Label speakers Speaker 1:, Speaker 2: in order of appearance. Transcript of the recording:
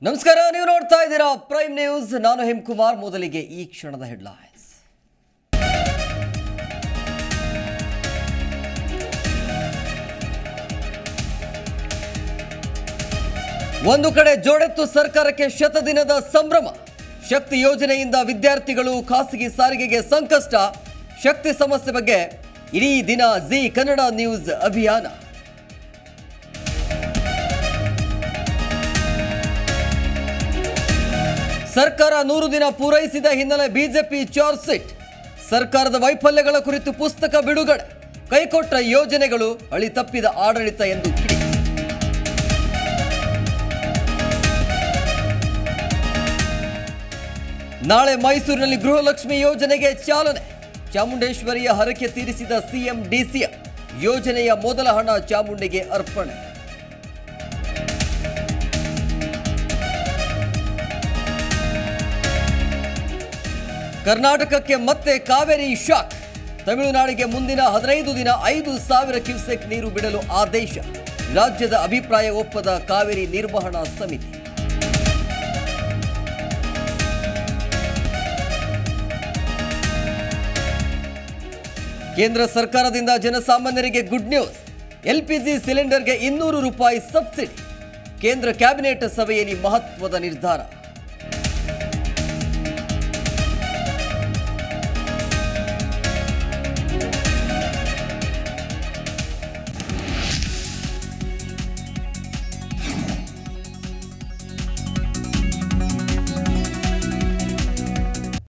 Speaker 1: ನಮಸ್ಕಾರ ನೀವು ನೋಡ್ತಾ ಇದ್ದೀರಾ ಪ್ರೈಮ್ ನ್ಯೂಸ್ ನಾನು ಹೇಮಕುಮಾರ್ ಮೊದಲಿಗೆ ಈ ಕ್ಷಣದ ಹೆಡ್ಲೈನ್ಸ್ ಒಂದು ಕಡೆ ಜೋಡೆತ್ತು ಸರ್ಕಾರಕ್ಕೆ ಶತದಿನದ ಸಂಭ್ರಮ ಶಕ್ತಿ ಯೋಜನೆಯಿಂದ ವಿದ್ಯಾರ್ಥಿಗಳು ಖಾಸಗಿ ಸಾರಿಗೆಗೆ ಸಂಕಷ್ಟ ಶಕ್ತಿ ಸಮಸ್ಯೆ ಬಗ್ಗೆ ಇಡೀ ದಿನ ಜಿ ಕನ್ನಡ ನ್ಯೂಸ್ ಅಭಿಯಾನ ಸರ್ಕಾರ ನೂರು ದಿನ ಪೂರೈಸಿದ ಹಿನ್ನೆಲೆ ಬಿಜೆಪಿ ಚಾರ್ಜ್ ಶೀಟ್ ಸರ್ಕಾರದ ವೈಫಲ್ಯಗಳ ಕುರಿತು ಪುಸ್ತಕ ಬಿಡುಗಡೆ ಕೈಕೊಟ್ಟ ಯೋಜನೆಗಳು ಅಳಿ ತಪ್ಪಿದ ಆಡಳಿತ ಎಂದು ಕಿಡಿ ನಾಳೆ ಮೈಸೂರಿನಲ್ಲಿ ಗೃಹಲಕ್ಷ್ಮಿ ಯೋಜನೆಗೆ ಚಾಲನೆ ಚಾಮುಂಡೇಶ್ವರಿಯ ಹರಕೆ ತೀರಿಸಿದ ಸಿಎಂ ಡಿಸಿಎಂ ಯೋಜನೆಯ ಮೊದಲ ಹಣ ಚಾಮುಂಡಿಗೆ ಅರ್ಪಣೆ ಕರ್ನಾಟಕಕ್ಕೆ ಮತ್ತೆ ಕಾವೇರಿ ಶಾಕ್ ತಮಿಳುನಾಡಿಗೆ ಮುಂದಿನ ಹದಿನೈದು ದಿನ ಐದು ಸಾವಿರ ಕ್ಯೂಸೆಕ್ ನೀರು ಬಿಡಲು ಆದೇಶ ರಾಜ್ಯದ ಅಭಿಪ್ರಾಯ ಒಪ್ಪದ ಕಾವೇರಿ ನಿರ್ವಹಣಾ ಸಮಿತಿ ಕೇಂದ್ರ ಸರ್ಕಾರದಿಂದ ಜನಸಾಮಾನ್ಯರಿಗೆ ಗುಡ್ ನ್ಯೂಸ್ ಎಲ್ಪಿಜಿ ಸಿಲಿಂಡರ್ಗೆ ಇನ್ನೂರು ರೂಪಾಯಿ ಸಬ್ಸಿಡಿ ಕೇಂದ್ರ ಕ್ಯಾಬಿನೆಟ್ ಸಭೆಯಲ್ಲಿ ಮಹತ್ವದ ನಿರ್ಧಾರ